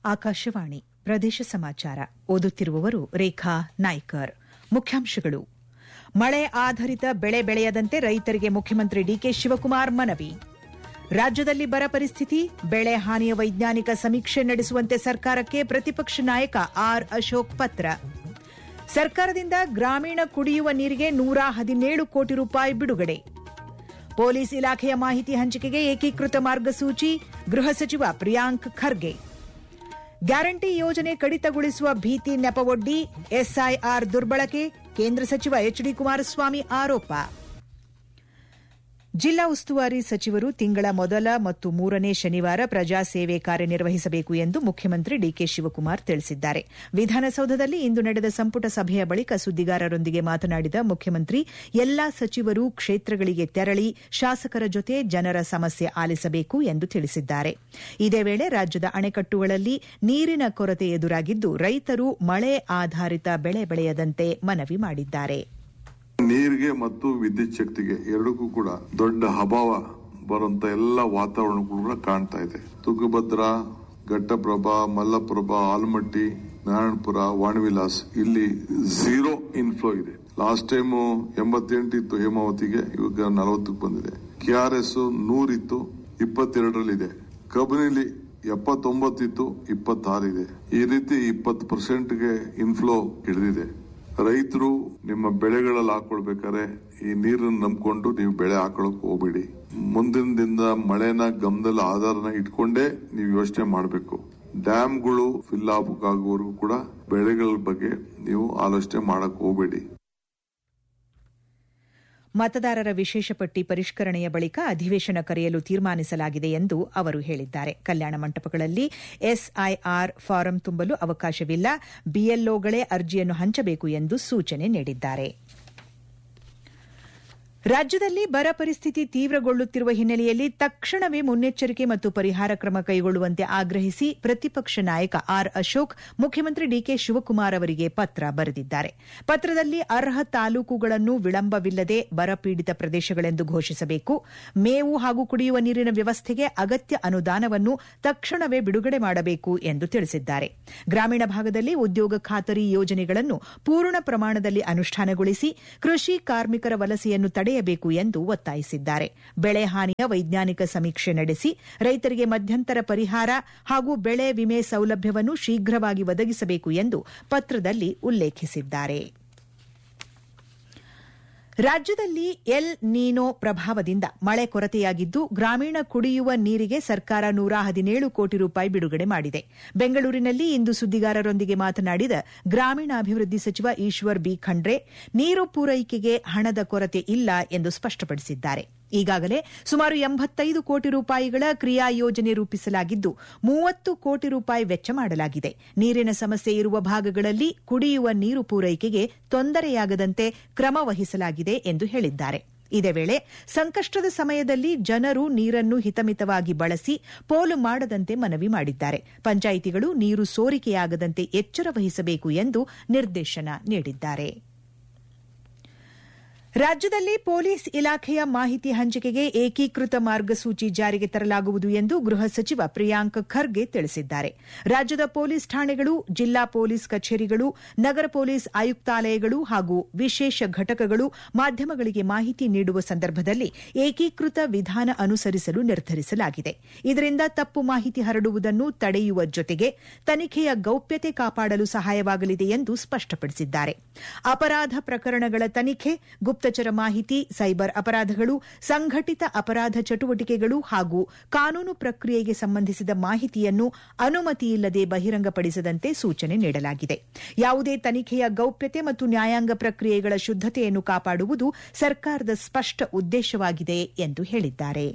ಆಕಾಶವಾಣಿ ಪ್ರದೇಶ ಸಮಾಚಾರ ಓದುತ್ತಿರುವವರು ರೇಖಾ ನಾಯ್ಕರ್ ಮುಖ್ಯಾಂಶಗಳು ಮಳೆ ಆಧಾರಿತ ಬೆಳೆ ಬೆಳೆಯದಂತೆ ರೈತರಿಗೆ ಮುಖ್ಯಮಂತ್ರಿ ಡಿಕೆ ಶಿವಕುಮಾರ್ ಮನವಿ ರಾಜ್ಯದಲ್ಲಿ ಬರ ಪರಿಸ್ಥಿತಿ ಬೆಳೆ ಹಾನಿಯ ವೈಜ್ಞಾನಿಕ ಸಮೀಕ್ಷೆ ನಡೆಸುವಂತೆ ಸರ್ಕಾರಕ್ಕೆ ಪ್ರತಿಪಕ್ಷ ನಾಯಕ ಆರ್ ಅಶೋಕ್ ಪತ್ರ ಸರ್ಕಾರದಿಂದ ಗ್ರಾಮೀಣ ಕುಡಿಯುವ ನೀರಿಗೆ ನೂರ ಹದಿನೇಳು ಕೋಟಿ ರೂಪಾಯಿ ಬಿಡುಗಡೆ ಪೊಲೀಸ್ ಇಲಾಖೆಯ ಮಾಹಿತಿ ಹಂಚಿಕೆಗೆ ಏಕೀಕೃತ ಮಾರ್ಗಸೂಚಿ ಗೃಹ ಸಚಿವ ಪ್ರಿಯಾಂಕ್ ಖರ್ಗೆ ಗ್ಯಾರಂಟಿ ಯೋಜನೆ ಕಡಿತಗೊಳಿಸುವ ಭೀತಿ ನೆಪವೊಡ್ಡಿ ಎಸ್ಐಆರ್ ದುರ್ಬಳಕೆ ಕೇಂದ್ರ ಸಚಿವ ಎಚ್ಡಿ ಕುಮಾರಸ್ವಾಮಿ ಆರೋಪ ಜಿಲ್ಲಾ ಉಸ್ತುವಾರಿ ಸಚಿವರು ತಿಂಗಳ ಮೊದಲ ಮತ್ತು ಮೂರನೇ ಶನಿವಾರ ಪ್ರಜಾಸೇವೆ ಕಾರ್ಯನಿರ್ವಹಿಸಬೇಕು ಎಂದು ಮುಖ್ಯಮಂತ್ರಿ ಡಿಕೆ ಶಿವಕುಮಾರ್ ತಿಳಿಸಿದ್ದಾರೆ ವಿಧಾನಸೌಧದಲ್ಲಿ ಇಂದು ನಡೆದ ಸಂಪುಟ ಸಭೆಯ ಬಳಿಕ ಸುದ್ದಿಗಾರರೊಂದಿಗೆ ಮಾತನಾಡಿದ ಮುಖ್ಯಮಂತ್ರಿ ಎಲ್ಲಾ ಸಚಿವರು ಕ್ಷೇತ್ರಗಳಿಗೆ ತೆರಳಿ ಶಾಸಕರ ಜೊತೆ ಜನರ ಸಮಸ್ಯೆ ಆಲಿಸಬೇಕು ಎಂದು ತಿಳಿಸಿದ್ದಾರೆ ಇದೇ ವೇಳೆ ರಾಜ್ಯದ ಅಣೆಕಟ್ಟುಗಳಲ್ಲಿ ನೀರಿನ ಕೊರತೆ ಎದುರಾಗಿದ್ದು ರೈತರು ಮಳೆ ಆಧಾರಿತ ಬೆಳೆ ಬೆಳೆಯದಂತೆ ಮನವಿ ಮಾಡಿದ್ದಾರೆ ನೀರಿಗೆ ಮತ್ತು ವಿದ್ಯುತ್ ಶಕ್ತಿಗೆ ಎರಡಕ್ಕೂ ಕೂಡ ದೊಡ್ಡ ಅಭಾವ ಬರುವಂತ ಎಲ್ಲ ವಾತಾವರಣಗಳು ಕೂಡ ಕಾಣ್ತಾ ಇದೆ ತುಂಗಭದ್ರಾ ಘಟ್ಟಪ್ರಭಾ ಮಲ್ಲಪ್ರಭಾ ಆಲ್ಮಟ್ಟಿ ನಾರಾಯಣಪುರ ವಾಣವಿಲಾಸ್ ಇಲ್ಲಿ ಝೀರೋ ಇನ್ಫ್ಲೋ ಇದೆ ಲಾಸ್ಟ್ ಟೈಮ್ ಎಂಬತ್ತೆಂಟು ಇತ್ತು ಹೇಮಾವತಿಗೆ ಇವಾಗ ನಲವತ್ತಕ್ಕೆ ಬಂದಿದೆ ಕೆ ಆರ್ ಎಸ್ ನೂರಿತ್ತು ಇಪ್ಪತ್ತೆರಡರಲ್ಲಿದೆ ಕಬಿನಿಲಿ ಎಪ್ಪತ್ತೊಂಬತ್ತಿತ್ತು ಇಪ್ಪತ್ತಾರಿದೆ ಈ ರೀತಿ ಇಪ್ಪತ್ತು ಪರ್ಸೆಂಟ್ಗೆ ಇನ್ಫ್ಲೋ ಹಿಡಿದಿದೆ ರೈತರು ನಿಮ್ಮ ಬೆಳೆಗಳಲ್ಲಿ ಹಾಕೊಳ್ಬೇಕಾದ್ರೆ ಈ ನೀರನ್ನು ನಂಬ್ಕೊಂಡು ನೀವು ಬೆಳೆ ಹಾಕೊಳಕ್ ಹೋಗ್ಬೇಡಿ ಮುಂದಿನ ದಿನದ ಮಳೆನ ಗಮನದಲ್ಲಿ ಆಧಾರನ ಇಟ್ಕೊಂಡೇ ನೀವು ಯೋಚನೆ ಮಾಡಬೇಕು ಡ್ಯಾಮ್ಗಳು ಫಿಲ್ ಆಗೋವರೆಗೂ ಕೂಡ ಬೆಳೆಗಳ ಬಗ್ಗೆ ನೀವು ಆಲೋಚನೆ ಮಾಡಕ್ ಹೋಗ್ಬೇಡಿ ಮತದಾರರ ವಿಶೇಷ ಪಟ್ಟಿ ಪರಿಷ್ಕರಣೆಯ ಬಳಿಕ ಅಧಿವೇಶನ ಕರೆಯಲು ತೀರ್ಮಾನಿಸಲಾಗಿದೆ ಎಂದು ಅವರು ಹೇಳಿದ್ದಾರೆ ಕಲ್ಯಾಣ ಮಂಟಪಗಳಲ್ಲಿ ಎಸ್ಐಆರ್ ಫಾರಂ ತುಂಬಲು ಅವಕಾಶವಿಲ್ಲ ಬಿಎಲ್ಒಗಳೇ ಅರ್ಜಿಯನ್ನು ಹಂಚಬೇಕು ಎಂದು ಸೂಚನೆ ನೀಡಿದ್ದಾರೆ ರಾಜ್ಯದಲ್ಲಿ ಬರ ಪರಿಸ್ಥಿತಿ ತೀವ್ರಗೊಳ್ಳುತ್ತಿರುವ ಹಿನ್ನೆಲೆಯಲ್ಲಿ ತಕ್ಷಣವೇ ಮುನ್ನೆಚ್ಚರಿಕೆ ಮತ್ತು ಪರಿಹಾರ ಕ್ರಮ ಕೈಗೊಳ್ಳುವಂತೆ ಆಗ್ರಹಿಸಿ ಪ್ರತಿಪಕ್ಷ ನಾಯಕ ಆರ್ ಅಶೋಕ್ ಮುಖ್ಯಮಂತ್ರಿ ಡಿಕೆ ಶಿವಕುಮಾರ್ ಅವರಿಗೆ ಪತ್ರ ಬರೆದಿದ್ದಾರೆ ಪತ್ರದಲ್ಲಿ ಅರ್ಹ ತಾಲೂಕುಗಳನ್ನು ವಿಳಂಬವಿಲ್ಲದೆ ಬರಪೀಡಿತ ಪ್ರದೇಶಗಳೆಂದು ಘೋಷಿಸಬೇಕು ಮೇವು ಹಾಗೂ ಕುಡಿಯುವ ನೀರಿನ ವ್ಯವಸ್ಥೆಗೆ ಅಗತ್ಯ ಅನುದಾನವನ್ನು ತಕ್ಷಣವೇ ಬಿಡುಗಡೆ ಮಾಡಬೇಕು ಎಂದು ತಿಳಿಸಿದ್ದಾರೆ ಗ್ರಾಮೀಣ ಭಾಗದಲ್ಲಿ ಉದ್ಯೋಗ ಖಾತರಿ ಯೋಜನೆಗಳನ್ನು ಪೂರ್ಣ ಪ್ರಮಾಣದಲ್ಲಿ ಅನುಷ್ಠಾನಗೊಳಿಸಿ ಕೃಷಿ ಕಾರ್ಮಿಕರ ವಲಸೆಯನ್ನು ತಡೆಯಬೇಕು ಎಂದು ಒತ್ತಾಯಿಸಿದ್ದಾರೆ ಬೆಳೆ ಹಾನಿಯ ವೈಜ್ಞಾನಿಕ ಸಮೀಕ್ಷೆ ನಡೆಸಿ ರೈತರಿಗೆ ಮಧ್ಯಂತರ ಪರಿಹಾರ ಹಾಗೂ ಬೆಳೆ ವಿಮೆ ಸೌಲಭ್ಯವನ್ನು ಶೀಘ್ರವಾಗಿ ಒದಗಿಸಬೇಕು ಎಂದು ಪತ್ರದಲ್ಲಿ ಉಲ್ಲೇಖಿಸಿದ್ದಾರೆ ರಾಜ್ಯದಲ್ಲಿ ಎಲ್ ನೀನೋ ಪ್ರಭಾವದಿಂದ ಮಳೆ ಕೊರತೆಯಾಗಿದ್ದು ಗ್ರಾಮೀಣ ಕುಡಿಯುವ ನೀರಿಗೆ ಸರ್ಕಾರ ನೂರ ಹದಿನೇಳು ಕೋಟಿ ರೂಪಾಯಿ ಬಿಡುಗಡೆ ಮಾಡಿದೆ ಬೆಂಗಳೂರಿನಲ್ಲಿ ಇಂದು ಸುದ್ದಿಗಾರರೊಂದಿಗೆ ಮಾತನಾಡಿದ ಗ್ರಾಮೀಣಾಭಿವೃದ್ಧಿ ಸಚಿವ ಈಶ್ವರ್ ಬಿ ಖಂಡ್ರೆ ನೀರು ಪೂರೈಕೆಗೆ ಹಣದ ಕೊರತೆ ಇಲ್ಲ ಎಂದು ಸ್ಪಷ್ಟಪಡಿಸಿದ್ದಾರೆ ಈಗಾಗಲೇ ಸುಮಾರು ಎಂಬತ್ತೈದು ಕೋಟಿ ರೂಪಾಯಿಗಳ ಕ್ರಿಯಾ ಯೋಜನೆ ರೂಪಿಸಲಾಗಿದ್ದು ಮೂವತ್ತು ಕೋಟಿ ರೂಪಾಯಿ ವೆಚ್ಚ ಮಾಡಲಾಗಿದೆ ನೀರಿನ ಸಮಸ್ಯೆ ಇರುವ ಭಾಗಗಳಲ್ಲಿ ಕುಡಿಯುವ ನೀರು ಪೂರೈಕೆಗೆ ತೊಂದರೆಯಾಗದಂತೆ ಕ್ರಮ ವಹಿಸಲಾಗಿದೆ ಎಂದು ಹೇಳಿದ್ದಾರೆ ಇದೇ ವೇಳೆ ಸಂಕಷ್ಟದ ಸಮಯದಲ್ಲಿ ಜನರು ನೀರನ್ನು ಹಿತಮಿತವಾಗಿ ಬಳಸಿ ಪೋಲು ಮಾಡದಂತೆ ಮನವಿ ಮಾಡಿದ್ದಾರೆ ಪಂಚಾಯಿತಿಗಳು ನೀರು ಸೋರಿಕೆಯಾಗದಂತೆ ಎಚ್ಚರ ವಹಿಸಬೇಕು ಎಂದು ನಿರ್ದೇಶನ ನೀಡಿದ್ದಾರೆ ರಾಜ್ಯದಲ್ಲಿ ಪೊಲೀಸ್ ಇಲಾಖೆಯ ಮಾಹಿತಿ ಹಂಚಿಕೆಗೆ ಏಕೀಕೃತ ಮಾರ್ಗಸೂಚಿ ಜಾರಿಗೆ ತರಲಾಗುವುದು ಎಂದು ಗೃಹ ಸಚಿವ ಪ್ರಿಯಾಂಕ್ ಖರ್ಗೆ ತಿಳಿಸಿದ್ದಾರೆ ರಾಜ್ಯದ ಪೊಲೀಸ್ ಠಾಣೆಗಳು ಜಿಲ್ಲಾ ಪೊಲೀಸ್ ಕಚೇರಿಗಳು ನಗರ ಪೊಲೀಸ್ ಆಯುಕ್ತಾಲಯಗಳು ಹಾಗೂ ವಿಶೇಷ ಘಟಕಗಳು ಮಾಧ್ಯಮಗಳಿಗೆ ಮಾಹಿತಿ ನೀಡುವ ಸಂದರ್ಭದಲ್ಲಿ ಏಕೀಕೃತ ವಿಧಾನ ಅನುಸರಿಸಲು ನಿರ್ಧರಿಸಲಾಗಿದೆ ಇದರಿಂದ ತಪ್ಪು ಮಾಹಿತಿ ಹರಡುವುದನ್ನು ತಡೆಯುವ ಜೊತೆಗೆ ತನಿಖೆಯ ಗೌಪ್ಯತೆ ಕಾಪಾಡಲು ಸಹಾಯವಾಗಲಿದೆ ಎಂದು ಸ್ಪಷ್ಟಪಡಿಸಿದ್ದಾರೆ ಅಪರಾಧ ಪ್ರಕರಣಗಳ ತನಿಖೆ ಗುಪ್ತಚರ ಮಾಹಿತಿ ಸೈಬರ್ ಅಪರಾಧಗಳು ಸಂಘಟಿತ ಅಪರಾಧ ಚಟುವಟಿಕೆಗಳು ಹಾಗೂ ಕಾನೂನು ಪ್ರಕ್ರಿಯೆಗೆ ಸಂಬಂಧಿಸಿದ ಮಾಹಿತಿಯನ್ನು ಅನುಮತಿಯಿಲ್ಲದೆ ಬಹಿರಂಗಪಡಿಸದಂತೆ ಸೂಚನೆ ನೀಡಲಾಗಿದೆ ಯಾವುದೇ ತನಿಖೆಯ ಗೌಪ್ಯತೆ ಮತ್ತು ನ್ಯಾಯಾಂಗ ಪ್ರಕ್ರಿಯೆಗಳ ಶುದ್ದತೆಯನ್ನು ಕಾಪಾಡುವುದು ಸರ್ಕಾರದ ಸ್ಪಷ್ಟ ಉದ್ದೇಶವಾಗಿದೆ ಎಂದು ಹೇಳಿದ್ದಾರೆ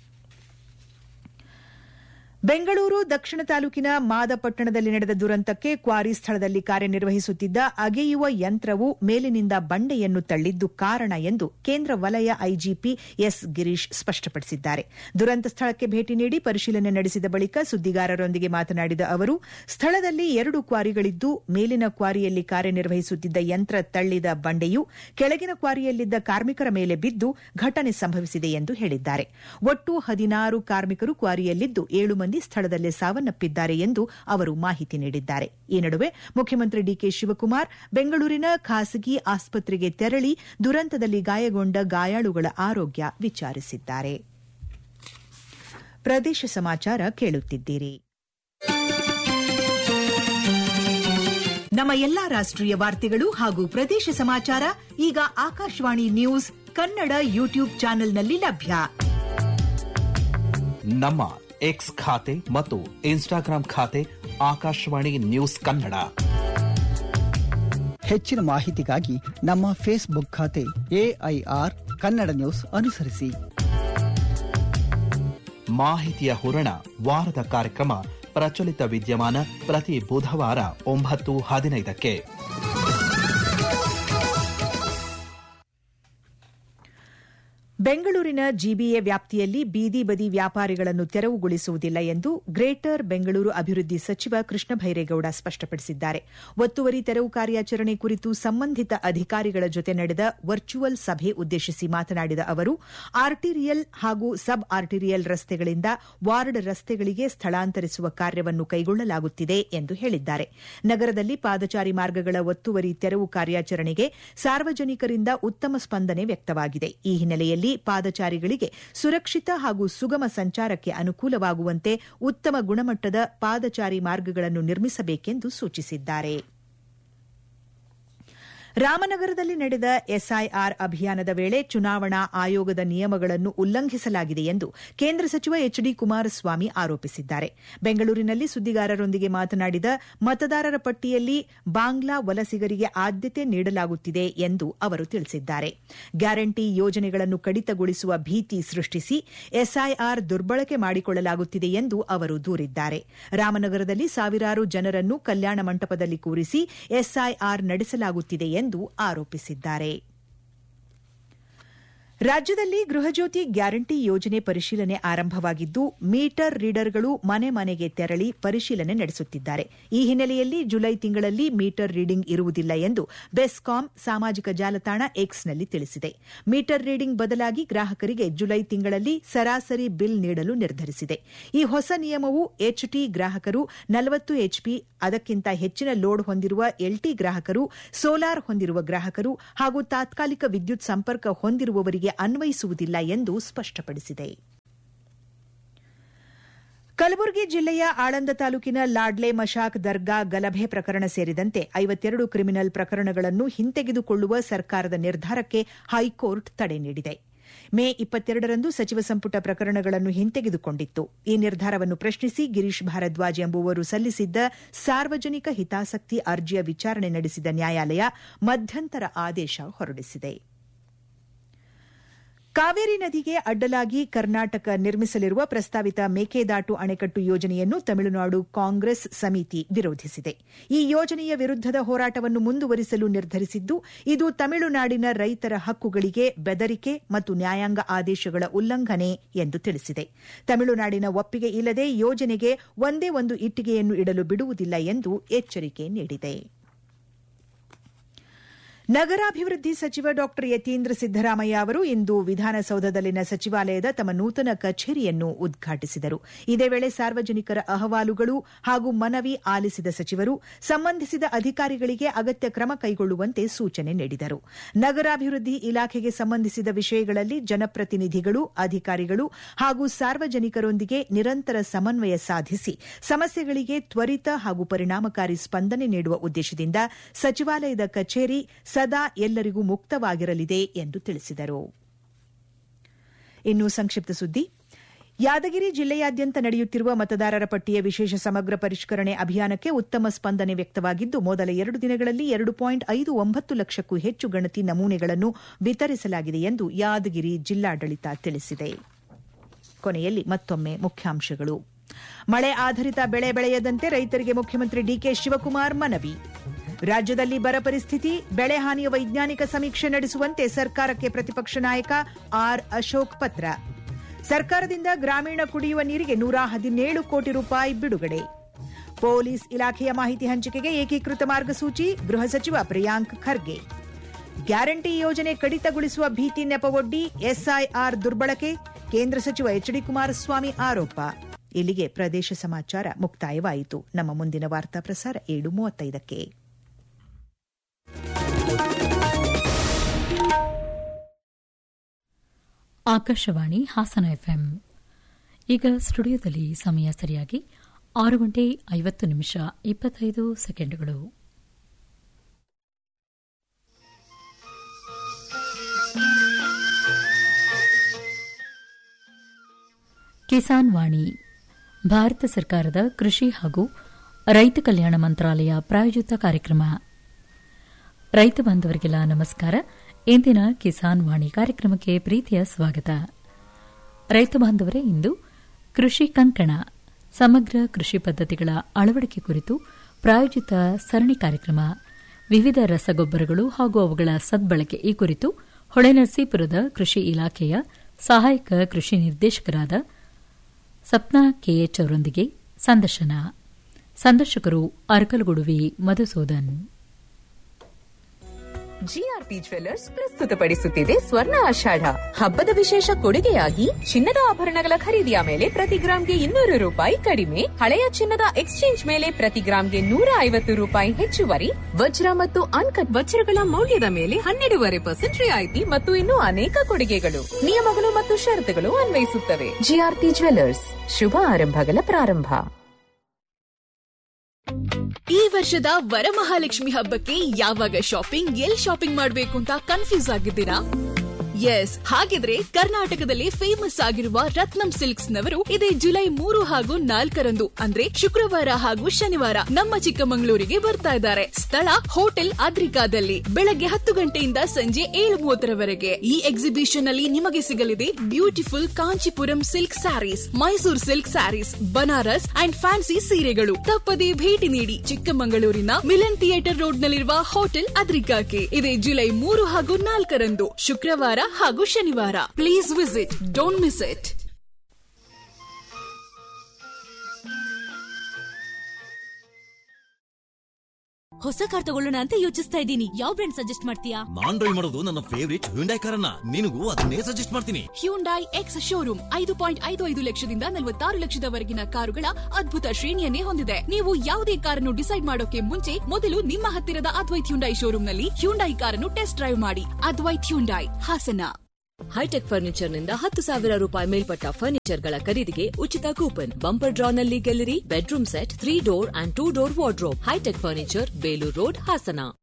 ಬೆಂಗಳೂರು ದಕ್ಷಿಣ ತಾಲೂಕಿನ ಮಾದಪಟ್ಟಣದಲ್ಲಿ ನಡೆದ ದುರಂತಕ್ಕೆ ಕ್ವಾರಿ ಸ್ಥಳದಲ್ಲಿ ಕಾರ್ಯನಿರ್ವಹಿಸುತ್ತಿದ್ದ ಅಗೆಯುವ ಯಂತ್ರವು ಮೇಲಿನಿಂದ ಬಂಡೆಯನ್ನು ತಳ್ಳಿದ್ದು ಕಾರಣ ಎಂದು ಕೇಂದ್ರ ವಲಯ ಐಜಿಪಿ ಎಸ್ ಗಿರೀಶ್ ಸ್ಪಷ್ಟಪಡಿಸಿದ್ದಾರೆ ದುರಂತ ಸ್ಥಳಕ್ಕೆ ಭೇಟಿ ನೀಡಿ ಪರಿಶೀಲನೆ ನಡೆಸಿದ ಬಳಿಕ ಸುದ್ದಿಗಾರರೊಂದಿಗೆ ಮಾತನಾಡಿದ ಅವರು ಸ್ಥಳದಲ್ಲಿ ಎರಡು ಕ್ವಾರಿಗಳಿದ್ದು ಮೇಲಿನ ಕ್ವಾರಿಯಲ್ಲಿ ಕಾರ್ಯನಿರ್ವಹಿಸುತ್ತಿದ್ದ ಯಂತ್ರ ತಳ್ಳಿದ ಬಂಡೆಯು ಕೆಳಗಿನ ಕ್ವಾರಿಯಲ್ಲಿದ್ದ ಕಾರ್ಮಿಕರ ಮೇಲೆ ಬಿದ್ದು ಘಟನೆ ಸಂಭವಿಸಿದೆ ಎಂದು ಹೇಳಿದ್ದಾರೆ ಒಟ್ಟು ಹದಿನಾರು ಕಾರ್ಮಿಕರು ಕ್ವಾರಿಯಲ್ಲಿದ್ದು ಏಳು ಮಂದಿ ಮಂದಿ ಸ್ಥಳದಲ್ಲೇ ಸಾವನ್ನಪ್ಪಿದ್ದಾರೆ ಎಂದು ಅವರು ಮಾಹಿತಿ ನೀಡಿದ್ದಾರೆ ಈ ನಡುವೆ ಮುಖ್ಯಮಂತ್ರಿ ಡಿಕೆ ಶಿವಕುಮಾರ್ ಬೆಂಗಳೂರಿನ ಖಾಸಗಿ ಆಸ್ಪತ್ರೆಗೆ ತೆರಳಿ ದುರಂತದಲ್ಲಿ ಗಾಯಗೊಂಡ ಗಾಯಾಳುಗಳ ಆರೋಗ್ಯ ವಿಚಾರಿಸಿದ್ದಾರೆ ಪ್ರದೇಶ ಸಮಾಚಾರ ಕೇಳುತ್ತಿದ್ದೀರಿ ನಮ್ಮ ಎಲ್ಲಾ ರಾಷ್ಟ್ರೀಯ ವಾರ್ತೆಗಳು ಹಾಗೂ ಪ್ರದೇಶ ಸಮಾಚಾರ ಈಗ ಆಕಾಶವಾಣಿ ನ್ಯೂಸ್ ಕನ್ನಡ ಯೂಟ್ಯೂಬ್ ಚಾನೆಲ್ನಲ್ಲಿ ಲಭ್ಯ ನಮ್ಮ ಎಕ್ಸ್ ಖಾತೆ ಮತ್ತು ಇನ್ಸ್ಟಾಗ್ರಾಂ ಖಾತೆ ಆಕಾಶವಾಣಿ ನ್ಯೂಸ್ ಕನ್ನಡ ಹೆಚ್ಚಿನ ಮಾಹಿತಿಗಾಗಿ ನಮ್ಮ ಫೇಸ್ಬುಕ್ ಖಾತೆ ಎಐಆರ್ ಕನ್ನಡ ನ್ಯೂಸ್ ಅನುಸರಿಸಿ ಮಾಹಿತಿಯ ಹೂರಣ ವಾರದ ಕಾರ್ಯಕ್ರಮ ಪ್ರಚಲಿತ ವಿದ್ಯಮಾನ ಪ್ರತಿ ಬುಧವಾರ ಒಂಬತ್ತು ಹದಿನೈದಕ್ಕೆ ಬೆಂಗಳೂರಿನ ಜಿಬಿಎ ವ್ಯಾಪ್ತಿಯಲ್ಲಿ ಬೀದಿ ಬದಿ ವ್ಯಾಪಾರಿಗಳನ್ನು ತೆರವುಗೊಳಿಸುವುದಿಲ್ಲ ಎಂದು ಗ್ರೇಟರ್ ಬೆಂಗಳೂರು ಅಭಿವೃದ್ಧಿ ಸಚಿವ ಕೃಷ್ಣ ಭೈರೇಗೌಡ ಸ್ಪಷ್ಟಪಡಿಸಿದ್ದಾರೆ ಒತ್ತುವರಿ ತೆರವು ಕಾರ್ಯಾಚರಣೆ ಕುರಿತು ಸಂಬಂಧಿತ ಅಧಿಕಾರಿಗಳ ಜೊತೆ ನಡೆದ ವರ್ಚುವಲ್ ಸಭೆ ಉದ್ದೇಶಿಸಿ ಮಾತನಾಡಿದ ಅವರು ಆರ್ಟಿರಿಯಲ್ ಹಾಗೂ ಸಬ್ ಆರ್ಟಿರಿಯಲ್ ರಸ್ತೆಗಳಿಂದ ವಾರ್ಡ್ ರಸ್ತೆಗಳಿಗೆ ಸ್ಥಳಾಂತರಿಸುವ ಕಾರ್ಯವನ್ನು ಕೈಗೊಳ್ಳಲಾಗುತ್ತಿದೆ ಎಂದು ಹೇಳಿದ್ದಾರೆ ನಗರದಲ್ಲಿ ಪಾದಚಾರಿ ಮಾರ್ಗಗಳ ಒತ್ತುವರಿ ತೆರವು ಕಾರ್ಯಾಚರಣೆಗೆ ಸಾರ್ವಜನಿಕರಿಂದ ಉತ್ತಮ ಸ್ಪಂದನೆ ವ್ಯಕ್ತವಾಗಿದೆ ಈ ಹಿನ್ನೆಲೆಯಲ್ಲಿ ಪಾದಚಾರಿಗಳಿಗೆ ಸುರಕ್ಷಿತ ಹಾಗೂ ಸುಗಮ ಸಂಚಾರಕ್ಕೆ ಅನುಕೂಲವಾಗುವಂತೆ ಉತ್ತಮ ಗುಣಮಟ್ಟದ ಪಾದಚಾರಿ ಮಾರ್ಗಗಳನ್ನು ನಿರ್ಮಿಸಬೇಕೆಂದು ಸೂಚಿಸಿದ್ದಾರೆ ರಾಮನಗರದಲ್ಲಿ ನಡೆದ ಎಸ್ಐಆರ್ ಅಭಿಯಾನದ ವೇಳೆ ಚುನಾವಣಾ ಆಯೋಗದ ನಿಯಮಗಳನ್ನು ಉಲ್ಲಂಘಿಸಲಾಗಿದೆ ಎಂದು ಕೇಂದ್ರ ಸಚಿವ ಎಚ್ ಡಿ ಕುಮಾರಸ್ವಾಮಿ ಆರೋಪಿಸಿದ್ದಾರೆ ಬೆಂಗಳೂರಿನಲ್ಲಿ ಸುದ್ದಿಗಾರರೊಂದಿಗೆ ಮಾತನಾಡಿದ ಮತದಾರರ ಪಟ್ಟಿಯಲ್ಲಿ ಬಾಂಗ್ಲಾ ವಲಸಿಗರಿಗೆ ಆದ್ಯತೆ ನೀಡಲಾಗುತ್ತಿದೆ ಎಂದು ಅವರು ತಿಳಿಸಿದ್ದಾರೆ ಗ್ಯಾರಂಟಿ ಯೋಜನೆಗಳನ್ನು ಕಡಿತಗೊಳಿಸುವ ಭೀತಿ ಸೃಷ್ಟಿಸಿ ಎಸ್ಐಆರ್ ದುರ್ಬಳಕೆ ಮಾಡಿಕೊಳ್ಳಲಾಗುತ್ತಿದೆ ಎಂದು ಅವರು ದೂರಿದ್ದಾರೆ ರಾಮನಗರದಲ್ಲಿ ಸಾವಿರಾರು ಜನರನ್ನು ಕಲ್ಯಾಣ ಮಂಟಪದಲ್ಲಿ ಕೂರಿಸಿ ಎಸ್ಐಆರ್ ನಡೆಸಲಾಗುತ್ತಿದೆ ಎಂದು ಆರೋಪಿಸಿದ್ದಾರೆ ರಾಜ್ಯದಲ್ಲಿ ಗೃಹಜ್ಯೋತಿ ಗ್ಯಾರಂಟಿ ಯೋಜನೆ ಪರಿಶೀಲನೆ ಆರಂಭವಾಗಿದ್ದು ಮೀಟರ್ ರೀಡರ್ಗಳು ಮನೆ ಮನೆಗೆ ತೆರಳಿ ಪರಿಶೀಲನೆ ನಡೆಸುತ್ತಿದ್ದಾರೆ ಈ ಹಿನ್ನೆಲೆಯಲ್ಲಿ ಜುಲೈ ತಿಂಗಳಲ್ಲಿ ಮೀಟರ್ ರೀಡಿಂಗ್ ಇರುವುದಿಲ್ಲ ಎಂದು ಬೆಸ್ಕಾಂ ಸಾಮಾಜಿಕ ಜಾಲತಾಣ ಎಕ್ಸ್ನಲ್ಲಿ ತಿಳಿಸಿದೆ ಮೀಟರ್ ರೀಡಿಂಗ್ ಬದಲಾಗಿ ಗ್ರಾಹಕರಿಗೆ ಜುಲೈ ತಿಂಗಳಲ್ಲಿ ಸರಾಸರಿ ಬಿಲ್ ನೀಡಲು ನಿರ್ಧರಿಸಿದೆ ಈ ಹೊಸ ನಿಯಮವು ಎಚ್ಟಿ ಗ್ರಾಹಕರು ನಲವತ್ತು ಎಚ್ಪಿ ಅದಕ್ಕಿಂತ ಹೆಚ್ಚಿನ ಲೋಡ್ ಹೊಂದಿರುವ ಎಲ್ಟಿ ಗ್ರಾಹಕರು ಸೋಲಾರ್ ಹೊಂದಿರುವ ಗ್ರಾಹಕರು ಹಾಗೂ ತಾತ್ಕಾಲಿಕ ವಿದ್ಯುತ್ ಸಂಪರ್ಕ ಹೊಂದಿರುವವರಿಗೆ ಅನ್ವಯಿಸುವುದಿಲ್ಲ ಎಂದು ಸ್ಪಷ್ಟಪಡಿಸಿದೆ ಕಲಬುರಗಿ ಜಿಲ್ಲೆಯ ಆಳಂದ ತಾಲೂಕಿನ ಲಾಡ್ಲೆ ಮಶಾಕ್ ದರ್ಗಾ ಗಲಭೆ ಪ್ರಕರಣ ಸೇರಿದಂತೆ ಐವತ್ತೆರಡು ಕ್ರಿಮಿನಲ್ ಪ್ರಕರಣಗಳನ್ನು ಹಿಂತೆಗೆದುಕೊಳ್ಳುವ ಸರ್ಕಾರದ ನಿರ್ಧಾರಕ್ಕೆ ಹೈಕೋರ್ಟ್ ತಡೆ ನೀಡಿದೆ ಮೇ ಇಪ್ಪತ್ತೆರಡರಂದು ಸಚಿವ ಸಂಪುಟ ಪ್ರಕರಣಗಳನ್ನು ಹಿಂತೆಗೆದುಕೊಂಡಿತ್ತು ಈ ನಿರ್ಧಾರವನ್ನು ಪ್ರಶ್ನಿಸಿ ಗಿರೀಶ್ ಭಾರದ್ವಾಜ್ ಎಂಬುವರು ಸಲ್ಲಿಸಿದ್ದ ಸಾರ್ವಜನಿಕ ಹಿತಾಸಕ್ತಿ ಅರ್ಜಿಯ ವಿಚಾರಣೆ ನಡೆಸಿದ ನ್ಯಾಯಾಲಯ ಮಧ್ಯಂತರ ಆದೇಶ ಹೊರಡಿಸಿದೆ ಕಾವೇರಿ ನದಿಗೆ ಅಡ್ಡಲಾಗಿ ಕರ್ನಾಟಕ ನಿರ್ಮಿಸಲಿರುವ ಪ್ರಸ್ತಾವಿತ ಮೇಕೆದಾಟು ಅಣೆಕಟ್ಟು ಯೋಜನೆಯನ್ನು ತಮಿಳುನಾಡು ಕಾಂಗ್ರೆಸ್ ಸಮಿತಿ ವಿರೋಧಿಸಿದೆ ಈ ಯೋಜನೆಯ ವಿರುದ್ದದ ಹೋರಾಟವನ್ನು ಮುಂದುವರಿಸಲು ನಿರ್ಧರಿಸಿದ್ದು ಇದು ತಮಿಳುನಾಡಿನ ರೈತರ ಹಕ್ಕುಗಳಿಗೆ ಬೆದರಿಕೆ ಮತ್ತು ನ್ಯಾಯಾಂಗ ಆದೇಶಗಳ ಉಲ್ಲಂಘನೆ ಎಂದು ತಿಳಿಸಿದೆ ತಮಿಳುನಾಡಿನ ಒಪ್ಪಿಗೆ ಇಲ್ಲದೆ ಯೋಜನೆಗೆ ಒಂದೇ ಒಂದು ಇಟ್ಟಿಗೆಯನ್ನು ಇಡಲು ಬಿಡುವುದಿಲ್ಲ ಎಂದು ಎಚ್ಚರಿಕೆ ನೀಡಿದೆ ನಗರಾಭಿವೃದ್ಧಿ ಸಚಿವ ಡಾ ಯತೀಂದ್ರ ಸಿದ್ದರಾಮಯ್ಯ ಅವರು ಇಂದು ವಿಧಾನಸೌಧದಲ್ಲಿನ ಸಚಿವಾಲಯದ ತಮ್ಮ ನೂತನ ಕಚೇರಿಯನ್ನು ಉದ್ಘಾಟಿಸಿದರು ಇದೇ ವೇಳೆ ಸಾರ್ವಜನಿಕರ ಅಹವಾಲುಗಳು ಹಾಗೂ ಮನವಿ ಆಲಿಸಿದ ಸಚಿವರು ಸಂಬಂಧಿಸಿದ ಅಧಿಕಾರಿಗಳಿಗೆ ಅಗತ್ಯ ಕ್ರಮ ಕೈಗೊಳ್ಳುವಂತೆ ಸೂಚನೆ ನೀಡಿದರು ನಗರಾಭಿವೃದ್ಧಿ ಇಲಾಖೆಗೆ ಸಂಬಂಧಿಸಿದ ವಿಷಯಗಳಲ್ಲಿ ಜನಪ್ರತಿನಿಧಿಗಳು ಅಧಿಕಾರಿಗಳು ಹಾಗೂ ಸಾರ್ವಜನಿಕರೊಂದಿಗೆ ನಿರಂತರ ಸಮನ್ವಯ ಸಾಧಿಸಿ ಸಮಸ್ಯೆಗಳಿಗೆ ತ್ವರಿತ ಹಾಗೂ ಪರಿಣಾಮಕಾರಿ ಸ್ಪಂದನೆ ನೀಡುವ ಉದ್ದೇಶದಿಂದ ಸಚಿವಾಲಯದ ಕಚೇರಿ ಸದಾ ಎಲ್ಲರಿಗೂ ಮುಕ್ತವಾಗಿರಲಿದೆ ಎಂದು ತಿಳಿಸಿದರು ಇನ್ನು ಸಂಕ್ಷಿಪ್ತ ಸುದ್ದಿ ಯಾದಗಿರಿ ಜಿಲ್ಲೆಯಾದ್ಯಂತ ನಡೆಯುತ್ತಿರುವ ಮತದಾರರ ಪಟ್ಟಿಯ ವಿಶೇಷ ಸಮಗ್ರ ಪರಿಷ್ಕರಣೆ ಅಭಿಯಾನಕ್ಕೆ ಉತ್ತಮ ಸ್ಪಂದನೆ ವ್ಯಕ್ತವಾಗಿದ್ದು ಮೊದಲ ಎರಡು ದಿನಗಳಲ್ಲಿ ಎರಡು ಪಾಯಿಂಟ್ ಐದು ಒಂಬತ್ತು ಲಕ್ಷಕ್ಕೂ ಹೆಚ್ಚು ಗಣತಿ ನಮೂನೆಗಳನ್ನು ವಿತರಿಸಲಾಗಿದೆ ಎಂದು ಯಾದಗಿರಿ ಜಿಲ್ಲಾಡಳಿತ ತಿಳಿಸಿದೆ ಕೊನೆಯಲ್ಲಿ ಮತ್ತೊಮ್ಮೆ ಮುಖ್ಯಾಂಶಗಳು ಮಳೆ ಆಧಾರಿತ ಬೆಳೆ ಬೆಳೆಯದಂತೆ ರೈತರಿಗೆ ಮುಖ್ಯಮಂತ್ರಿ ಡಿಕೆ ಶಿವಕುಮಾರ್ ಮನವಿ ರಾಜ್ಯದಲ್ಲಿ ಬರ ಪರಿಸ್ಥಿತಿ ಬೆಳೆ ಹಾನಿಯ ವೈಜ್ಞಾನಿಕ ಸಮೀಕ್ಷೆ ನಡೆಸುವಂತೆ ಸರ್ಕಾರಕ್ಕೆ ಪ್ರತಿಪಕ್ಷ ನಾಯಕ ಆರ್ ಅಶೋಕ್ ಪತ್ರ ಸರ್ಕಾರದಿಂದ ಗ್ರಾಮೀಣ ಕುಡಿಯುವ ನೀರಿಗೆ ನೂರ ಹದಿನೇಳು ಕೋಟಿ ರೂಪಾಯಿ ಬಿಡುಗಡೆ ಪೊಲೀಸ್ ಇಲಾಖೆಯ ಮಾಹಿತಿ ಹಂಚಿಕೆಗೆ ಏಕೀಕೃತ ಮಾರ್ಗಸೂಚಿ ಗೃಹ ಸಚಿವ ಪ್ರಿಯಾಂಕ್ ಖರ್ಗೆ ಗ್ಯಾರಂಟಿ ಯೋಜನೆ ಕಡಿತಗೊಳಿಸುವ ಭೀತಿ ನೆಪವೊಡ್ಡಿ ಎಸ್ಐಆರ್ ದುರ್ಬಳಕೆ ಕೇಂದ್ರ ಸಚಿವ ಎಚ್ ಡಿ ಕುಮಾರಸ್ವಾಮಿ ಆರೋಪ ಇಲ್ಲಿಗೆ ಪ್ರದೇಶ ಸಮಾಚಾರ ಮುಕ್ತಾಯವಾಯಿತು ನಮ್ಮ ಮುಂದಿನ ವಾರ್ತಾ ಪ್ರಸಾರ ಏಳು ಮೂವತ್ತೈದಕ್ಕೆ ಆಕಾಶವಾಣಿ ಹಾಸನ ಎಫ್ಎಂ ಈಗ ಸ್ಟುಡಿಯೋದಲ್ಲಿ ಸಮಯ ಸರಿಯಾಗಿ ಆರು ಗಂಟೆ ಐವತ್ತು ನಿಮಿಷ ಇಪ್ಪತ್ತೈದು ಸೆಕೆಂಡ್ಗಳು ಕಿಸಾನ್ ವಾಣಿ ಭಾರತ ಸರ್ಕಾರದ ಕೃಷಿ ಹಾಗೂ ರೈತ ಕಲ್ಯಾಣ ಮಂತ್ರಾಲಯ ಪ್ರಾಯೋಜಿತ ಕಾರ್ಯಕ್ರಮ ರೈತ ಬಾಂಧವರಿಗೆಲ್ಲ ನಮಸ್ಕಾರ ಇಂದಿನ ಕಿಸಾನ್ ವಾಣಿ ಕಾರ್ಯಕ್ರಮಕ್ಕೆ ಪ್ರೀತಿಯ ಸ್ವಾಗತ ರೈತ ಬಾಂಧವರೇ ಇಂದು ಕೃಷಿ ಕಂಕಣ ಸಮಗ್ರ ಕೃಷಿ ಪದ್ಧತಿಗಳ ಅಳವಡಿಕೆ ಕುರಿತು ಪ್ರಾಯೋಜಿತ ಸರಣಿ ಕಾರ್ಯಕ್ರಮ ವಿವಿಧ ರಸಗೊಬ್ಬರಗಳು ಹಾಗೂ ಅವುಗಳ ಸದ್ಬಳಕೆ ಈ ಕುರಿತು ಹೊಳೆನರಸೀಪುರದ ಕೃಷಿ ಇಲಾಖೆಯ ಸಹಾಯಕ ಕೃಷಿ ನಿರ್ದೇಶಕರಾದ ಸಪ್ನಾ ಕೆಎಚ್ ಅವರೊಂದಿಗೆ ಸಂದರ್ಶನ ಸಂದರ್ಶಕರು ಅರಕಲಗುಡುವಿ ಮಧುಸೂದನ್ ಜಿಆರ್ಪಿ ಜ್ವೆಲ್ಲರ್ಸ್ ಪ್ರಸ್ತುತಪಡಿಸುತ್ತಿದೆ ಸ್ವರ್ಣ ಆಷಾಢ ಹಬ್ಬದ ವಿಶೇಷ ಕೊಡುಗೆಯಾಗಿ ಚಿನ್ನದ ಆಭರಣಗಳ ಖರೀದಿಯ ಮೇಲೆ ಪ್ರತಿ ಗ್ರಾಂಗೆ ಇನ್ನೂರು ರೂಪಾಯಿ ಕಡಿಮೆ ಹಳೆಯ ಚಿನ್ನದ ಎಕ್ಸ್ಚೇಂಜ್ ಮೇಲೆ ಪ್ರತಿ ಗ್ರಾಂಗೆ ನೂರ ಐವತ್ತು ರೂಪಾಯಿ ಹೆಚ್ಚುವರಿ ವಜ್ರ ಮತ್ತು ಅನ್ಕಟ್ ವಜ್ರಗಳ ಮೌಲ್ಯದ ಮೇಲೆ ಹನ್ನೆರಡೂವರೆ ಪರ್ಸೆಂಟ್ ರಿಯಾಯಿತಿ ಮತ್ತು ಇನ್ನೂ ಅನೇಕ ಕೊಡುಗೆಗಳು ನಿಯಮಗಳು ಮತ್ತು ಷರತ್ತುಗಳು ಅನ್ವಯಿಸುತ್ತವೆ ಜಿಆರ್ಪಿ ಜ್ವೆಲ್ಲರ್ಸ್ ಶುಭ ಆರಂಭಗಳ ಪ್ರಾರಂಭ ಈ ವರ್ಷದ ವರಮಹಾಲಕ್ಷ್ಮಿ ಹಬ್ಬಕ್ಕೆ ಯಾವಾಗ ಶಾಪಿಂಗ್ ಎಲ್ ಶಾಪಿಂಗ್ ಮಾಡಬೇಕು ಅಂತ ಕನ್ಫ್ಯೂಸ್ ಆಗಿದ್ದೀರಾ ಎಸ್ ಹಾಗಿದ್ರೆ ಕರ್ನಾಟಕದಲ್ಲಿ ಫೇಮಸ್ ಆಗಿರುವ ರತ್ನಂ ಸಿಲ್ಕ್ಸ್ ನವರು ಇದೇ ಜುಲೈ ಮೂರು ಹಾಗೂ ನಾಲ್ಕರಂದು ಅಂದ್ರೆ ಶುಕ್ರವಾರ ಹಾಗೂ ಶನಿವಾರ ನಮ್ಮ ಚಿಕ್ಕಮಗಳೂರಿಗೆ ಬರ್ತಾ ಇದ್ದಾರೆ ಸ್ಥಳ ಹೋಟೆಲ್ ಅದ್ರಿಕಾದಲ್ಲಿ ಬೆಳಗ್ಗೆ ಹತ್ತು ಗಂಟೆಯಿಂದ ಸಂಜೆ ಏಳು ಮೂವತ್ತರವರೆಗೆ ಈ ಎಕ್ಸಿಬಿಷನ್ ಅಲ್ಲಿ ನಿಮಗೆ ಸಿಗಲಿದೆ beautiful Kanchipuram silk sarees Mysuru silk sarees Banaras and fancy ಸೀರೆಗಳು ತಪ್ಪದೇ ಭೇಟಿ ನೀಡಿ ಚಿಕ್ಕಮಗಳೂರಿನ ಮಿಲನ್ ಥಿಯೇಟರ್ ರೋಡ್ ನಲ್ಲಿರುವ ಹೋಟೆಲ್ ಅದ್ರಿಕಾಕ್ಕೆ ಇದೇ ಜುಲೈ ಮೂರು ಹಾಗೂ ನಾಲ್ಕರಂದು ಶುಕ್ರವಾರ ಹಾಗೂ ಶನಿವಾರ please visit don't miss it ಹೊಸ ಕಾರ್ ತಗೊಳ್ಳೋಣ ಅಂತ ಯೋಚಿಸ್ತಾ ಇದ್ದೀನಿ ಯಾವ ಬ್ರ್ಯಾಂಡ್ ಸಜೆಸ್ಟ್ ಮಾಡ್ತೀಯಾ ನಾನ್ ಡ್ರೈವ್ ಮಾಡೋದು ನನ್ನ ಫೇವರಿಟ್ ಹ್ಯುಂಡೈ ಕಾರನ್ನ ನಿನಗೂ ಅದನ್ನೇ ಸಜೆಸ್ಟ್ ಮಾಡ್ತೀನಿ ಹ್ಯೂಂಡೈ ಎಕ್ಸ್ ಶೋರೂಮ್ ಐದು ಪಾಯಿಂಟ್ ಐದು ಐದು ಲಕ್ಷದಿಂದ ನಲವತ್ತಾರು ಲಕ್ಷದವರೆಗಿನ ಕಾರುಗಳ ಅದ್ಭುತ ಶ್ರೇಣಿಯನ್ನೇ ಹೊಂದಿದೆ ನೀವು ಯಾವುದೇ ಕಾರನ್ನು ಡಿಸೈಡ್ ಮಾಡೋಕೆ ಮುಂಚೆ ಮೊದಲು ನಿಮ್ಮ ಹತ್ತಿರದ ಅದ್ವೈತ್ ಹ್ಯುಂಡೈ ಶೋರೂಮ್ನಲ್ಲಿ ಹ್ಯುಂಡೈ ಕಾರನ್ನು ಟೆಸ್ಟ್ ಡ್ರೈವ್ ಮಾಡಿ ಅದ್ವೈತ್ ಹ್ಯುಂಡೈ ಹಾಸನ ಹೈಟೆಕ್ ಫರ್ನಿಚರ್ನಿಂದ ಹತ್ತು ಸಾವಿರ ರೂಪಾಯಿ ಮೇಲ್ಪಟ್ಟ ಫರ್ನಿಚರ್ಗಳ ಖರೀದಿಗೆ ಉಚಿತ ಕೂಪನ್ ಬಂಪರ್ ಡ್ರಾನಲ್ಲಿ ಗೆಲ್ಲಿರಿ bedroom set three door and two door wardrobe hi-tech furniture Belur road Hassan